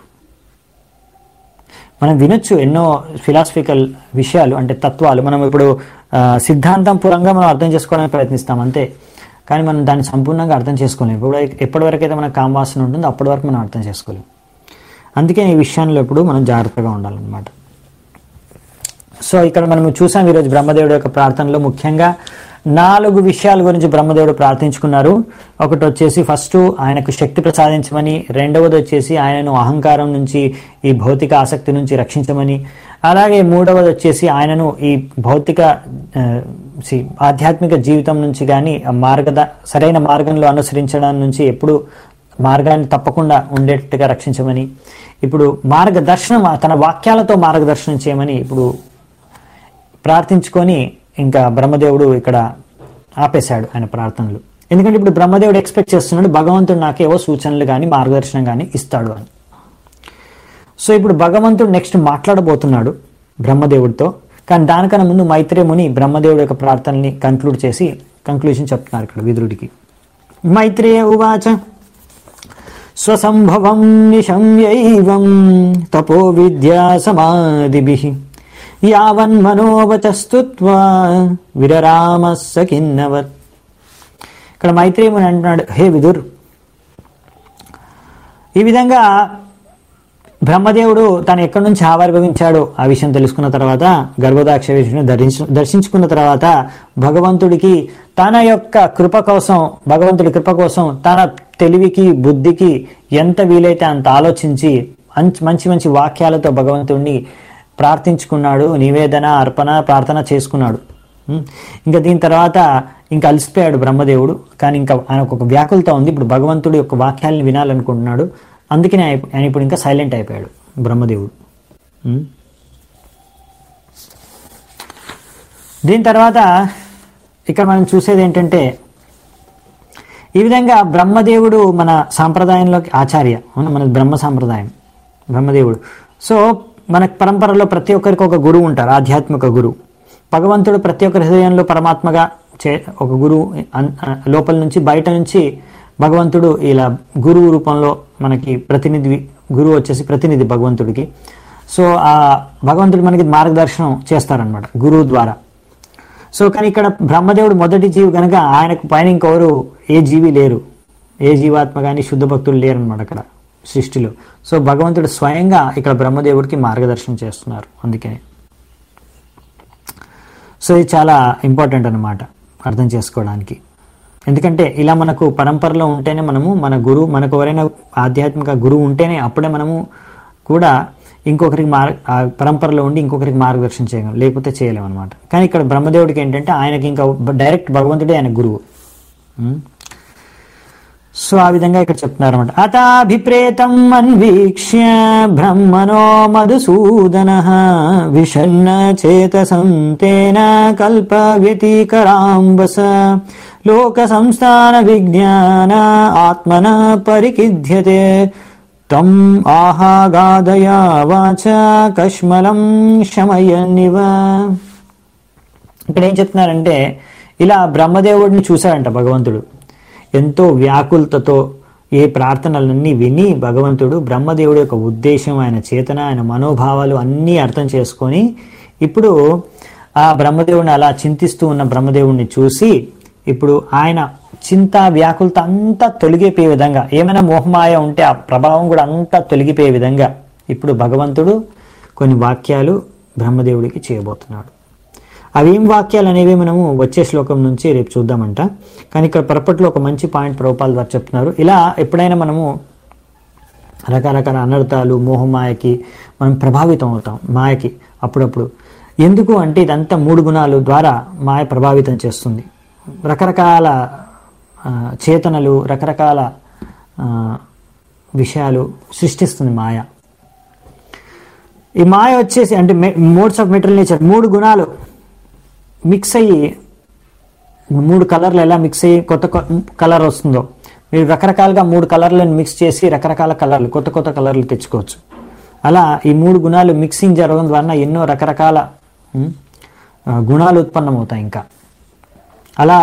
మనం వినొచ్చు ఎన్నో ఫిలాసఫికల్ విషయాలు అంటే తత్వాలు మనం ఇప్పుడు ఆ, సిద్ధాంతం పూర్వంగా మనం అర్థం చేసుకోవడానికి ప్రయత్నిస్తాం అంతే కానీ మనం దాన్ని సంపూర్ణంగా అర్థం చేసుకోలేము ఇప్పుడు ఎప్పటి వరకు అయితే మన కామవాసన ఉంటుందో అప్పటి వరకు మనం అర్థం చేసుకోలేము అందుకే ఈ విషయంలో ఇప్పుడు మనం జాగ్రత్తగా ఉండాలన్నమాట సో ఇక్కడ మనం చూసాం ఈరోజు బ్రహ్మదేవుడు యొక్క ప్రార్థనలో ముఖ్యంగా నాలుగు విషయాల గురించి బ్రహ్మదేవుడు ప్రార్థించుకున్నారు ఒకటి వచ్చేసి ఫస్ట్ ఆయనకు శక్తి ప్రసాదించమని రెండవది వచ్చేసి ఆయనను అహంకారం నుంచి ఈ భౌతిక ఆసక్తి నుంచి రక్షించమని అలాగే మూడవది వచ్చేసి ఆయనను ఈ భౌతిక ఆ, సి- ఆధ్యాత్మిక జీవితం నుంచి కానీ మార్గద సరైన మార్గంలో అనుసరించడం నుంచి ఎప్పుడు మార్గాన్ని తప్పకుండా ఉండేటట్టుగా రక్షించమని ఇప్పుడు మార్గదర్శనం తన వాక్యాలతో మార్గదర్శనం చేయమని ఇప్పుడు ప్రార్థించుకొని ఇంకా బ్రహ్మదేవుడు ఇక్కడ ఆపేశాడు ఆయన ప్రార్థనలు ఎందుకంటే ఇప్పుడు బ్రహ్మదేవుడు ఎక్స్పెక్ట్ చేస్తున్నాడు భగవంతుడు నాకేవో సూచనలు కానీ మార్గదర్శనం కానీ ఇస్తాడు అని సో ఇప్పుడు భగవంతుడు నెక్స్ట్ మాట్లాడబోతున్నాడు బ్రహ్మదేవుడితో కానీ దానికన్నా ముందు మైత్రేయ ముని బ్రహ్మదేవుడి యొక్క ప్రార్థనని కంక్లూడ్ చేసి కంక్లూజన్ చెప్తున్నారు ఇక్కడ విదురుడికి మైత్రేయ ఉవాచ స్వసంభవం నిశమ్యైవం తపో విద్యా సమాధిభిః యావన్మనోవచస్తుత్వా విరరామ సకిన్నవత్ ఇక్కడ మైత్రేయముని అంటున్నాడు హే విదుర్ ఈ విధంగా బ్రహ్మదేవుడు తను ఎక్కడి నుంచి ఆవిర్భవించాడో ఆ విషయం తెలుసుకున్న తర్వాత గర్భదాక్ష విష్ణుని దర్శించు దర్శించుకున్న తర్వాత భగవంతుడికి తన యొక్క కృప కోసం భగవంతుడి కృప కోసం తన తెలివికి బుద్ధికి ఎంత వీలైతే అంత ఆలోచించి అంచ్- మంచి మంచి వాక్యాలతో భగవంతుడిని ప్రార్థించుకున్నాడు నివేదన అర్పణ ప్రార్థన చేసుకున్నాడు ఉం? ఇంకా దీని తర్వాత ఇంకా అలసిపోయాడు బ్రహ్మదేవుడు కానీ ఇంకా ఆయనకు ఒక వ్యాకులత ఉంది ఇప్పుడు భగవంతుడి యొక్క వాక్యాలను వినాలనుకుంటున్నాడు అందుకనే ఆయన ఆయన ఇప్పుడు ఇంకా సైలెంట్ అయిపోయాడు బ్రహ్మదేవుడు ఉం? దీని తర్వాత ఇక్కడ మనం చూసేది ఏంటంటే ఈ విధంగా బ్రహ్మదేవుడు మన సాంప్రదాయంలోకి ఆచార్య అవునా మన బ్రహ్మ సాంప్రదాయం బ్రహ్మదేవుడు సో మన పరంపరలో ప్రతి ఒక్కరికి ఒక గురువు ఉంటారు ఆధ్యాత్మిక గురువు భగవంతుడు ప్రతి ఒక్కరి హృదయంలో పరమాత్మగా చే ఒక గురువు అన్- ఆ, లోపల నుంచి బయట నుంచి భగవంతుడు ఇలా గురువు రూపంలో మనకి ప్రతినిధి గురువు వచ్చేసి ప్రతినిధి భగవంతుడికి సో ఆ భగవంతుడు మనకి మార్గదర్శనం చేస్తారనమాట గురువు ద్వారా సో కానీ ఇక్కడ బ్రహ్మదేవుడు మొదటి జీవి కనుక ఆయనకు పైన ఇంకెవరు ఏ జీవి లేరు ఏ జీవాత్మ కానీ శుద్ధ భక్తులు లేరు అనమాట అక్కడ సృష్టిలో సో భగవంతుడు స్వయంగా ఇక్కడ బ్రహ్మదేవుడికి మార్గదర్శనం చేస్తున్నారు అందుకని సో ఇది చాలా ఇంపార్టెంట్ అన్నమాట అర్థం చేసుకోవడానికి ఎందుకంటే ఇలా మనకు పరంపరలో ఉంటేనే మనము మన గురువు మనకు ఎవరైనా ఆధ్యాత్మిక గురువు ఉంటేనే అప్పుడే మనము కూడా ఇంకొకరికి మార్ ఆ పరంపరలో ఉండి ఇంకొకరికి మార్గదర్శనం చేయగలం లేకపోతే చేయలేం అనమాట కానీ ఇక్కడ బ్రహ్మదేవుడికి ఏంటంటే ఆయనకి ఇంకా డైరెక్ట్ భగవంతుడే ఆయన గురువు ఉం? సో ఆ విధంగా ఇక్కడ చెప్తున్నారు అనమాట అతాభిప్రేతం అన్వీక్ష్య బ్రహ్మణో మధుసూదన విషన్న చేతసం తేన కల్ప వ్యతీకరాంబస లోక సంస్థాన విజ్ఞాన ఆత్మన పరికిధ్యతే తం ఆహాగాదయా వాచ కష్మలం శమయన్నివ ఇక్కడ ఏం చెప్తున్నారంటే ఇలా బ్రహ్మదేవుడిని చూశాడంట భగవంతుడు ఎంతో వ్యాకులతతో ఏ ప్రార్థనలన్నీ విని భగవంతుడు బ్రహ్మదేవుడి యొక్క ఉద్దేశం ఆయన చేతన ఆయన మనోభావాలు అన్నీ అర్థం చేసుకొని ఇప్పుడు ఆ బ్రహ్మదేవుడిని అలా చింతిస్తూ ఉన్న బ్రహ్మదేవుడిని చూసి ఇప్పుడు ఆయన చింత వ్యాకులత అంతా తొలగిపోయే విధంగా ఏమైనా మోహమాయ ఉంటే ఆ ప్రభావం కూడా అంతా తొలగిపోయే విధంగా ఇప్పుడు భగవంతుడు కొన్ని వాక్యాలు బ్రహ్మదేవుడికి చేయబోతున్నాడు అవి ఏం వాక్యాలు అనేవి మనము వచ్చే శ్లోకం నుంచి రేపు చూద్దామంట కానీ ఇక్కడ పరపట్లో ఒక మంచి పాయింట్ ప్రభుపాల్ ద్వారా చెప్తున్నారు ఇలా ఎప్పుడైనా మనము రకరకాల అనర్థాలు మోహమాయకి మనం ప్రభావితం అవుతాం మాయకి అప్పుడప్పుడు ఎందుకు అంటే ఇదంతా మూడు గుణాలు ద్వారా మాయ ప్రభావితం చేస్తుంది రకరకాల ఆ, చేతనలు రకరకాల ఆ, విషయాలు సృష్టిస్తుంది మాయ ఈ మాయ వచ్చేసి అంటే మోడ్స్ ఆఫ్ మెటీరియల్ నేచర్ మూడు గుణాలు మిక్స్ అయ్యి మూడు కలర్లు ఎలా మిక్స్ అయ్యి కొత్త కలర్ వస్తుందో మీరు రకరకాలుగా మూడు కలర్లను మిక్స్ చేసి రకరకాల కలర్లు కొత్త కొత్త కలర్లు తెచ్చుకోవచ్చు అలా ఈ మూడు గుణాలు మిక్సింగ్ జరగడం ద్వారా ఎన్నో రకరకాల ఉమ్, ఆ, గుణాలు ఉత్పన్నమవుతాయి ఇంకా అలా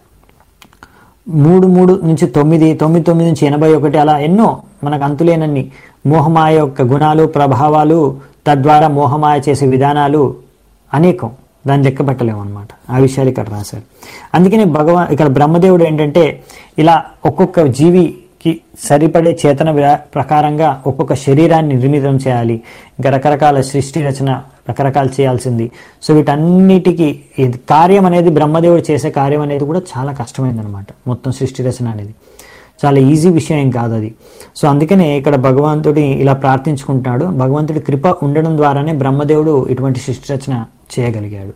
మూడు మూడు నుంచి తొమ్మిది తొమ్మిది తొమ్మిది నుంచి ఎనభై ఒకటి అలా ఎన్నో మనకు అంతులేనన్ని మోహమాయ యొక్క గుణాలు ప్రభావాలు తద్వారా మోహమాయ చేసే విధానాలు అనేకం దాన్ని లెక్క పెట్టలేము అనమాట ఆ విషయాలు ఇక్కడ రాశారు అందుకని భగవాన్ ఇక్కడ బ్రహ్మదేవుడు ఏంటంటే ఇలా ఒక్కొక్క జీవికి సరిపడే చేతన విరా- ప్రకారంగా ఒక్కొక్క శరీరాన్ని నిర్మితం చేయాలి ఇంకా రకరకాల సృష్టి రచన రకరకాలు చేయాల్సింది సో వీటన్నిటికీ ఇది కార్యం అనేది బ్రహ్మదేవుడు చేసే కార్యం అనేది కూడా చాలా కష్టమైంది అనమాట మొత్తం సృష్టి రచన అనేది చాలా ఈజీ విషయం ఏం కాదు అది సో అందుకనే ఇక్కడ భగవంతుడి ఇలా ప్రార్థించుకుంటున్నాడు భగవంతుడి కృప ఉండడం ద్వారానే బ్రహ్మదేవుడు ఇటువంటి సృష్టి రచన చేయగలిగాడు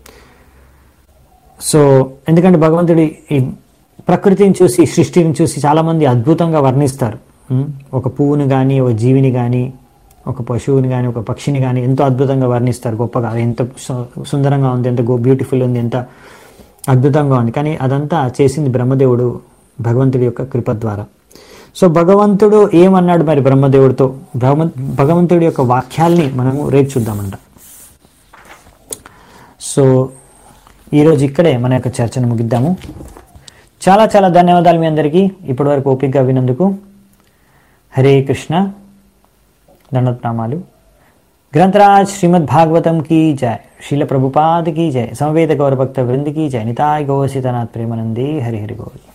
సో ఎందుకంటే భగవంతుడి ఈ ప్రకృతిని చూసి సృష్టిని చూసి చాలామంది అద్భుతంగా వర్ణిస్తారు ఉం? ఒక పువ్వుని కానీ ఒక జీవిని కానీ ఒక పశువుని కానీ ఒక పక్షిని కానీ ఎంతో అద్భుతంగా వర్ణిస్తారు గొప్పగా అది ఎంత సు- సుందరంగా ఉంది ఎంత బ్యూటిఫుల్ ఉంది ఎంత అద్భుతంగా ఉంది కానీ అదంతా చేసింది బ్రహ్మదేవుడు భగవంతుడి యొక్క కృప ద్వారా సో భగవంతుడు ఏమన్నాడు మరి బ్రహ్మదేవుడితో భగవం భగవంతుడి యొక్క వాక్యాల్ని మనము రేపు చూద్దామంట సో ఈరోజు ఇక్కడే మన యొక్క చర్చను ముగిద్దాము చాలా చాలా ధన్యవాదాలు మీ అందరికీ ఇప్పటివరకు ఓపికగా వినందుకు హరే కృష్ణ దండప్రామాలు గ్రంథరాజ్ శ్రీమద్ భాగవతం की जय शील प्रभुपाद की जय समवेत गौर भक्त वृंद की जय निताय गौ सीतानाथ प्रेमानंदे हरि हरि बोल